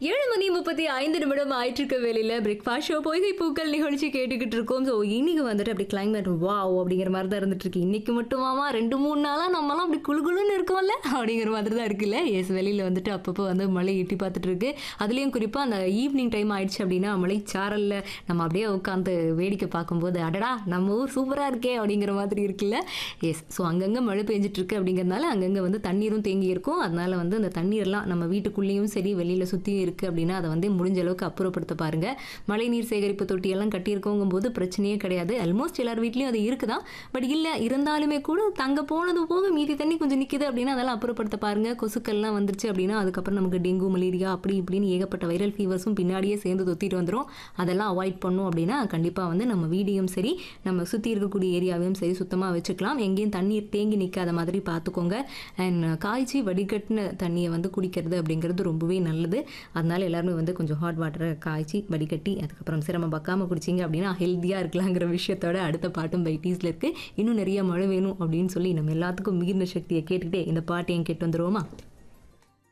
ஏழு மணி முப்பத்தி ஐந்து நிமிடம் ஆயிட்டு இருக்க வேலையில பிரேக்ஃபாஸ்ட் ஷோ பொய்கை பூக்கள் நிகழ்ச்சி கேட்டுக்கிட்டு இருக்கோம் ஸோ இன்னைக்கு வந்துட்டு அப்படி கிளைமேட் வாவ் அப்படிங்கிற மாதிரி தான் இருந்துட்டு இருக்கு இன்னைக்கு மட்டுமாமா ரெண்டு மூணு நாளா நம்மலாம் அப்படி குளுகுளுன்னு இருக்கோம்ல அப்படிங்கிற மாதிரி தான் இருக்குல்ல எஸ் வெளியில வந்துட்டு அப்பப்போ வந்து மழை எட்டி பார்த்துட்டு இருக்கு அதுலயும் குறிப்பா அந்த ஈவினிங் டைம் ஆயிடுச்சு அப்படின்னா மழை சாரல்ல நம்ம அப்படியே உட்காந்து வேடிக்கை பார்க்கும்போது அடடா நம்ம ஊர் சூப்பரா இருக்கே அப்படிங்கிற மாதிரி இருக்குல்ல எஸ் ஸோ அங்கங்க மழை பெஞ்சிட்டு இருக்கு அப்படிங்கிறதுனால அங்கங்க வந்து தண்ணீரும் தேங்கி இருக்கும் அதனால வந்து அந்த தண்ணீர்லாம் நம்ம வீட்டுக்குள்ளேயும் சரி வெளியில சுற்றியும் இருக்கு அப்படின்னா அதை வந்து முடிஞ்ச அளவுக்கு அப்புறப்படுத்த பாருங்க மழைநீர் சேகரிப்பு தொட்டியெல்லாம் கட்டியிருக்கோங்கும் போது பிரச்சனையே கிடையாது ஆல்மோஸ்ட் எல்லார் வீட்லயும் அது இருக்குதான் பட் இல்லை இருந்தாலுமே கூட தங்க போனது போக மீதி தண்ணி கொஞ்சம் நிக்குது அப்படின்னா அதெல்லாம் அப்புறப்படுத்த பாருங்க கொசுக்கள்லாம் வந்துருச்சு அப்படின்னா அதுக்கப்புறம் நமக்கு டெங்கு மலேரியா அப்படி இப்படின்னு ஏகப்பட்ட வைரல் ஃபீவர்ஸும் பின்னாடியே சேர்ந்து தொத்திட்டு வந்துடும் அதெல்லாம் அவாய்ட் பண்ணோம் அப்படின்னா கண்டிப்பாக வந்து நம்ம வீடையும் சரி நம்ம சுற்றி இருக்கக்கூடிய ஏரியாவையும் சரி சுத்தமாக வச்சுக்கலாம் எங்கேயும் தண்ணீர் தேங்கி நிற்காத மாதிரி பார்த்துக்கோங்க அண்ட் காய்ச்சி வடிகட்டின தண்ணியை வந்து குடிக்கிறது அப்படிங்கிறது ரொம்பவே நல்லது அதனால எல்லாருமே வந்து கொஞ்சம் ஹாட் வாட்டரை காய்ச்சி வடிகட்டி அதுக்கப்புறம் சிரமம் பார்க்காம குடிச்சிங்க அப்படின்னா ஹெல்த்தியாக இருக்கலாங்கிற விஷயத்தோட அடுத்த பாட்டும் பைட்டீஸில் இருக்குது இன்னும் நிறைய மழை வேணும் அப்படின்னு சொல்லி நம்ம எல்லாத்துக்கும் மீறின சக்தியை கேட்டுக்கிட்டே இந்த பாட்டையும் கேட்டு வந்துருவோமா